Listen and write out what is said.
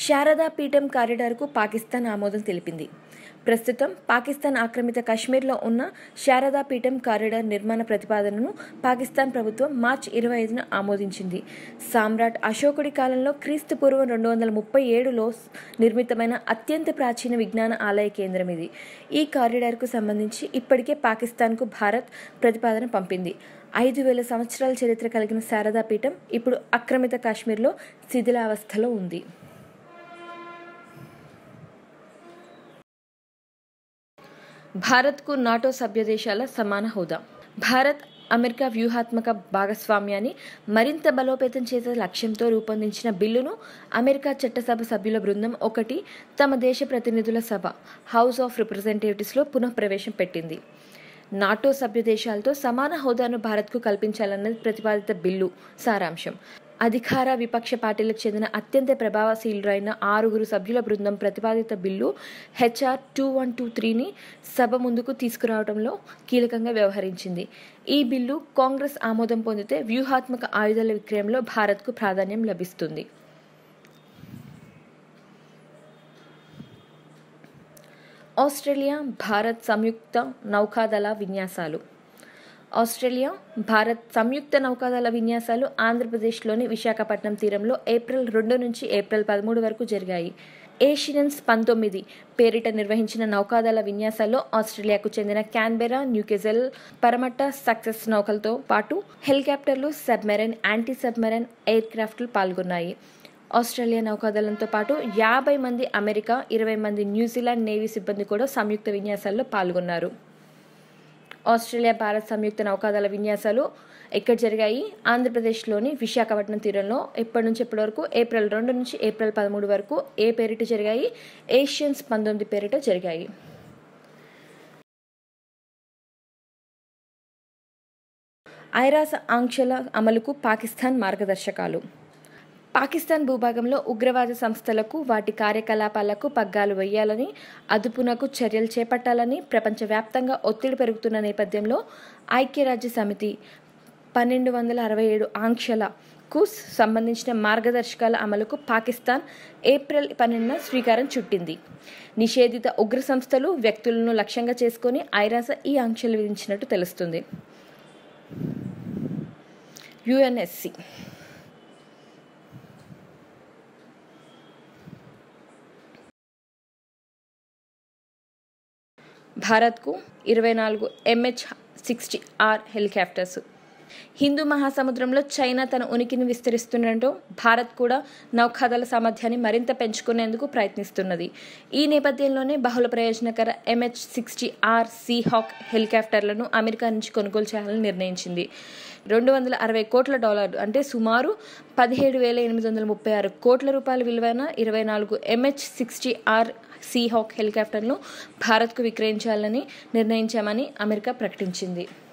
శారదా పీఠం కారిడార్కు పాకిస్తాన్ ఆమోదం తెలిపింది ప్రస్తుతం పాకిస్తాన్ ఆక్రమిత కశ్మీర్లో ఉన్న శారదా పీఠం కారిడార్ నిర్మాణ ప్రతిపాదనను పాకిస్తాన్ ప్రభుత్వం మార్చి ఇరవై ఐదున ఆమోదించింది సామ్రాట్ అశోకుడి కాలంలో క్రీస్తు పూర్వం రెండు వందల ముప్పై ఏడులో నిర్మితమైన అత్యంత ప్రాచీన విజ్ఞాన ఆలయ కేంద్రం ఇది ఈ కారిడార్కు సంబంధించి ఇప్పటికే పాకిస్తాన్కు భారత్ ప్రతిపాదన పంపింది ఐదు వేల సంవత్సరాల చరిత్ర కలిగిన శారదా పీఠం ఇప్పుడు ఆక్రమిత కాశ్మీర్లో శిథిలావస్థలో ఉంది భారత్కు నాటో సభ్య దేశాల సమాన హోదా భారత్ అమెరికా వ్యూహాత్మక భాగస్వామ్యాన్ని మరింత బలోపేతం చేసే లక్ష్యంతో రూపొందించిన బిల్లును అమెరికా చట్టసభ సభ్యుల బృందం ఒకటి తమ దేశ ప్రతినిధుల సభ హౌస్ ఆఫ్ రిప్రజెంటేటివ్స్లో పునఃప్రవేశం పెట్టింది నాటో సభ్య దేశాలతో సమాన హోదాను భారత్కు కల్పించాలన్నది ప్రతిపాదిత బిల్లు సారాంశం అధికార విపక్ష పార్టీలకు చెందిన అత్యంత ప్రభావశీలురైన ఆరుగురు సభ్యుల బృందం ప్రతిపాదిత bill HR two one two త్రీని సభ ముందుకు తీసుకురావడంలో కీలకంగా వ్యవహరించింది ఈ బిల్లు కాంగ్రెస్ ఆమోదం పొందితే వ్యూహాత్మక ఆయుధాల విక్రయంలో భారత్కు ప్రాధాన్యం లభిస్తుంది ఆస్ట్రేలియా భారత్ సంయుక్త నౌకాదళ విన్యాసాలు ఆస్ట్రేలియా భారత్ సంయుక్త నౌకాదళ విన్యాసాలు ఆంధ్రప్రదేశ్లోని విశాఖపట్నం తీరంలో ఏప్రిల్ రెండు నుంచి ఏప్రిల్ పదమూడు వరకు జరిగాయి ఏషియన్స్ పంతొమ్మిది పేరిట నిర్వహించిన నౌకాదళ విన్యాసాల్లో ఆస్ట్రేలియాకు చెందిన క్యాన్బెరా న్యూకెజల్ పరమట్ట సక్సెస్ నౌకలతో పాటు హెలికాప్టర్లు సబ్మెరైన్ యాంటీ సబ్మెరైన్ ఎయిర్ క్రాఫ్ట్లు పాల్గొన్నాయి ఆస్ట్రేలియా నౌకాదళంతో పాటు యాభై మంది అమెరికా ఇరవై మంది న్యూజిలాండ్ నేవీ సిబ్బంది కూడా సంయుక్త విన్యాసాల్లో పాల్గొన్నారు ఆస్ట్రేలియా భారత్ సంయుక్త నౌకాదళ విన్యాసాలు ఎక్కడ జరిగాయి ఆంధ్రప్రదేశ్లోని విశాఖపట్నం తీరంలో ఎప్పటి నుంచి ఎప్పటి వరకు ఏప్రిల్ రెండు నుంచి ఏప్రిల్ పదమూడు వరకు ఏ పేరిట జరిగాయి ఏషియన్స్ పంతొమ్మిది పేరిట జరిగాయి ఐరాస ఆంక్షల అమలుకు పాకిస్తాన్ మార్గదర్శకాలు పాకిస్తాన్ భూభాగంలో ఉగ్రవాద సంస్థలకు వాటి కార్యకలాపాలకు పగ్గాలు వేయాలని అదుపునకు చర్యలు చేపట్టాలని ప్రపంచవ్యాప్తంగా ఒత్తిడి పెరుగుతున్న నేపథ్యంలో ఐక్యరాజ్య సమితి పన్నెండు వందల అరవై ఏడు ఆంక్షలకు సంబంధించిన మార్గదర్శకాల అమలుకు పాకిస్తాన్ ఏప్రిల్ పన్నెండున శ్రీకారం చుట్టింది నిషేధిత ఉగ్ర సంస్థలు వ్యక్తులను లక్ష్యంగా చేసుకొని ఐరాస ఈ ఆంక్షలు విధించినట్టు తెలుస్తుంది యుఎన్ఎస్సి భారత్కు ఇరవై నాలుగు ఎంహెచ్ సిక్స్టీ ఆర్ హెలికాప్టర్స్ హిందూ మహాసముద్రంలో చైనా తన ఉనికిని విస్తరిస్తుండటంతో భారత్ కూడా నౌకాదళ సామర్థ్యాన్ని మరింత పెంచుకునేందుకు ప్రయత్నిస్తున్నది ఈ నేపథ్యంలోనే బహుళ ప్రయోజనకర ఎంహెచ్ సిక్స్టీ ఆర్ సీహాక్ హెలికాప్టర్లను అమెరికా నుంచి కొనుగోలు చేయాలని నిర్ణయించింది రెండు వందల అరవై కోట్ల డాలర్లు అంటే సుమారు పదిహేడు వేల ఎనిమిది వందల ముప్పై ఆరు కోట్ల రూపాయల విలువైన ఇరవై నాలుగు ఎంహెచ్ సిక్స్టీ ఆర్ సీహాక్ హెలికాప్టర్ను భారత్కు విక్రయించాలని నిర్ణయించామని అమెరికా ప్రకటించింది